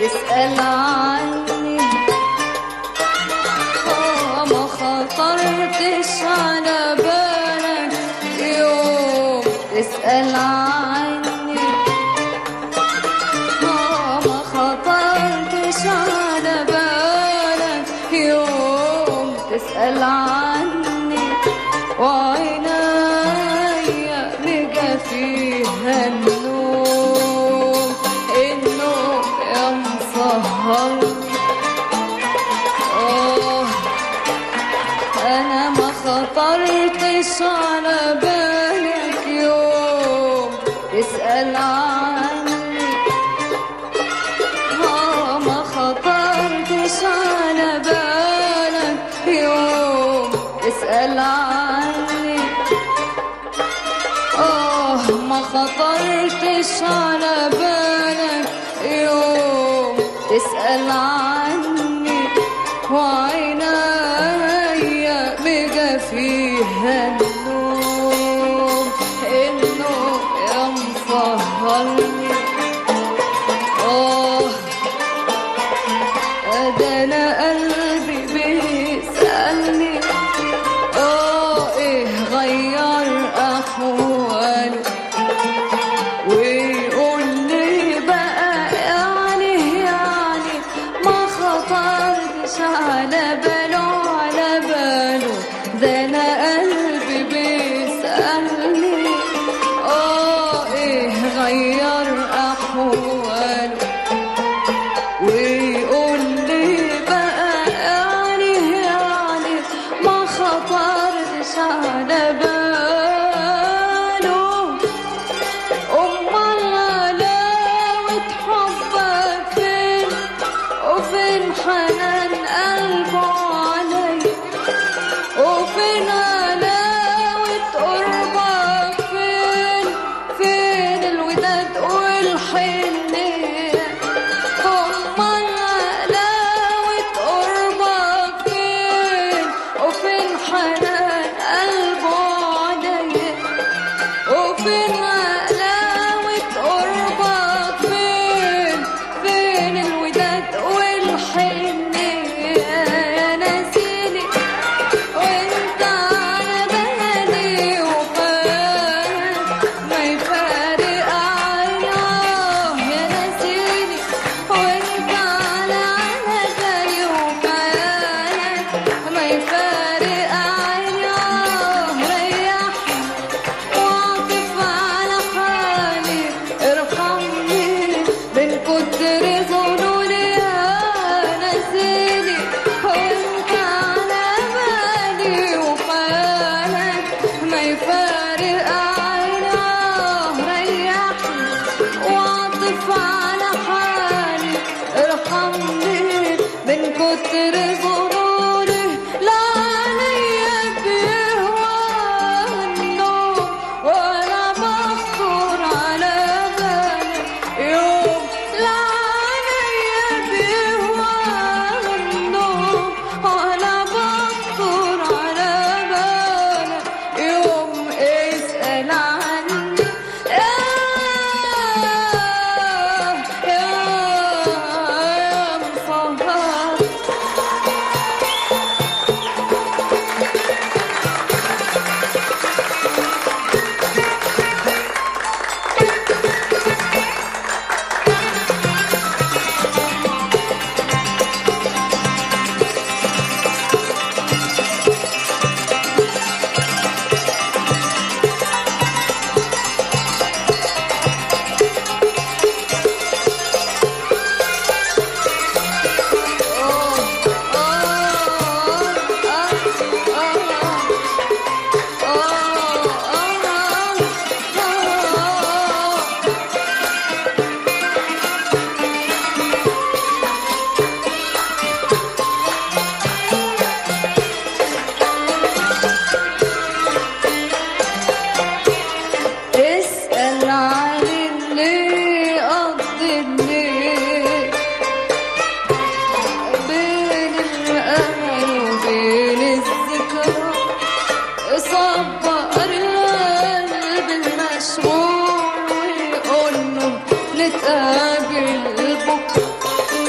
تسأل عني آه، ما خطرتش على بالك يوم تسأل عني آه، ما خطرتش على بالك يوم تسأل عني وعينيا بقى فيها النوم النوم يا مسهرني آه أنا ما خطرتش على بالك يوم تسأل عني آه ما خطرتش على بالك يوم تسأل عني آه ما خطرتش على بالك يوم تسأل عني وعينيا بقى فيها النوم النوم يا مسهرني آه ده أنا قلبي بيسألني اه ايه غير احوالي ويقول لي بقى يعني يعني ما خطرتش على باله على باله ده انا قلبي بيسألني اه ايه غير احواله ويقول لي بقى يعني يعني ما خطرتش على باله أمال لو حبك فين وفين حنان قلبه علي وفين علاوة قربك فين فين الوداد والحنية أمال علاوة قربك فين وفين حنان قلبه علي وفين علاوة قربك فين فين الوداد والحنية يا ناسيني وانت على بالي وفاك ما يفارق عيناه يا ناسيني وانت على على بالي وفاك ما يفارق عيناه ريحني واقف على حالي ارحمني من كتر ظنوني انا سيدي وانت على بالي وحالك ما يفارق عيناه ريحني واقف على حالي ارحمني من كتر ظنوني لا عليا بيهوى النوم ولا بخطر على بالي يوم لا عليا بيهوى النوم ولا بخطر على بالي يوم اسأل عني يا يا مصهر اسأل عن اللي قضي الليل بين الأمل وبين الذكرى صبر القلب المشغول ويقول له نتقابل بكرة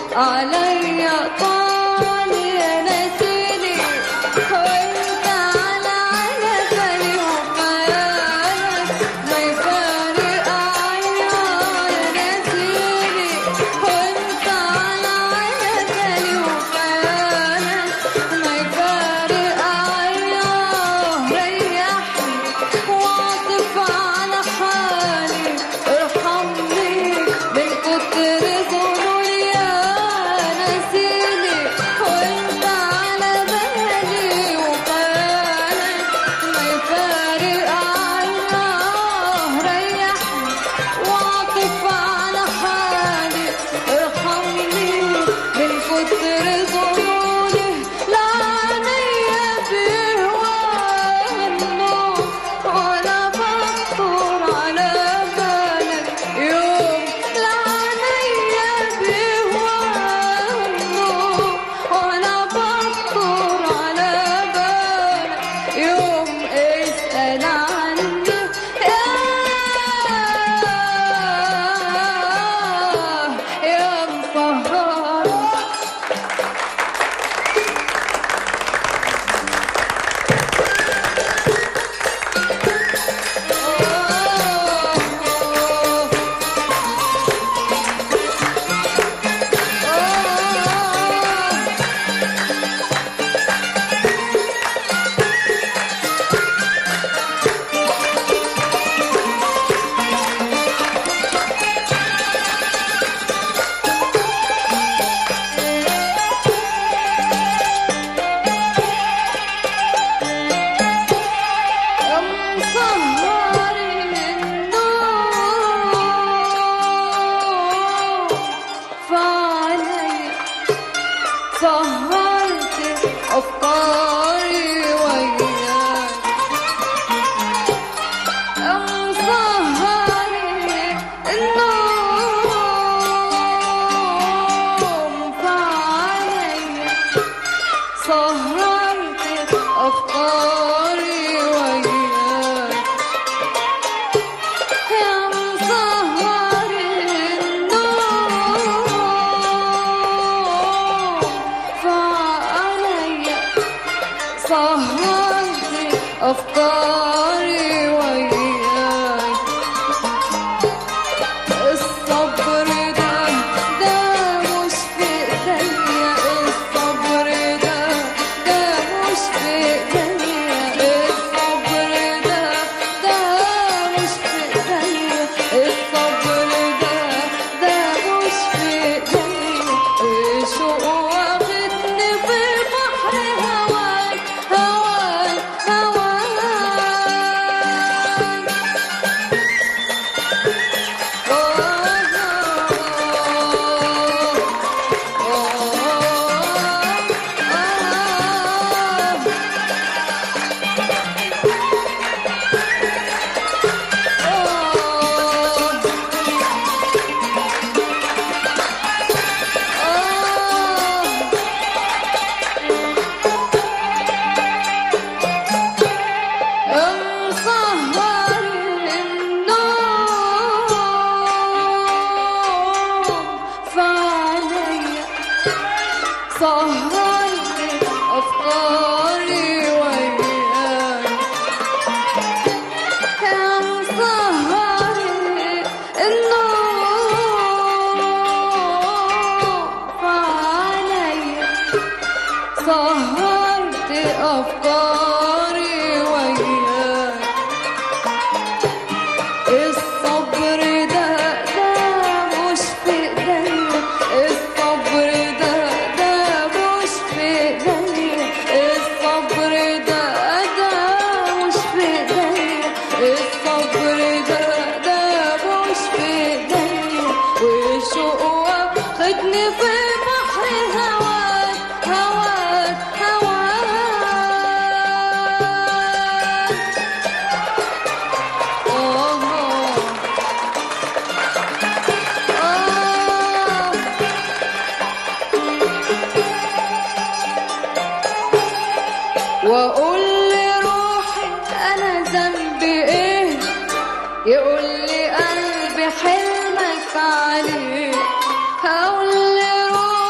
عليا طال يا ناسيني وانت على على بالي وخيالك ما يفارق عيار يا ناسيني وانت على على بالي وخيالك ما يفارق عيار ريحني واعطف على حالي ارحمني من كتر ظلمي يا ناسيني وانت على بالي وخيالك ما يفارق عيار ريحني واعطف على حالي ارحمني من كتر ظلمي لا عينيا بهواه النور ولا بخطر على بالك يوم لا عينيا بهواه النور ولا بخطر على بالك يوم اسأل عني يا يا مفهر مسهر النور فعلي سهرت أفكاري وياك مسهر النوم فعلي سهرت أفكاري وياك يا مسهر النوم فعلي سهرت أفكاري وياك الصبر ده ده مش في ايديا الصبر ده ده مش في ايديا الصبر ده ده مش في ايديا الصبر ده ده مش في ايديا الشوق واخدني في بحر هواك هواك هواك مسهر النوم فعليا سهرت أفكاري وياك يا مسهر النوم فعليا سهرت أفكاري وياك الصبر ده ده مش في ايديا الصبر ده ده مش في ايديا الصبر ده ده مش في ايديا الصبر ده ده مش في ايديا والشوق واخدني في بحر هواك هواك هواك آه آه واقول لروحي انا ذنبي ايه يقول لي قلبي حلمك عليه هقول لروحي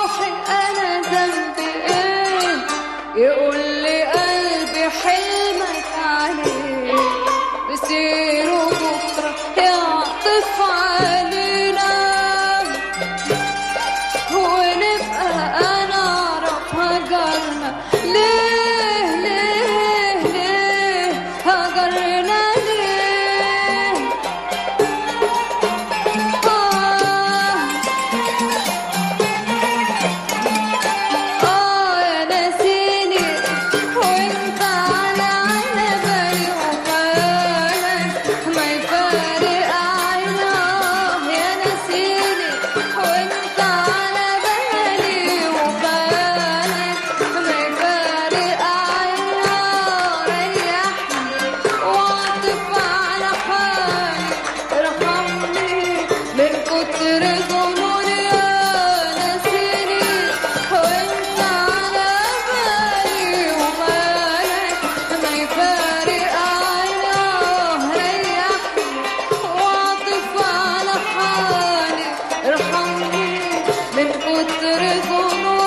من كتر ظنون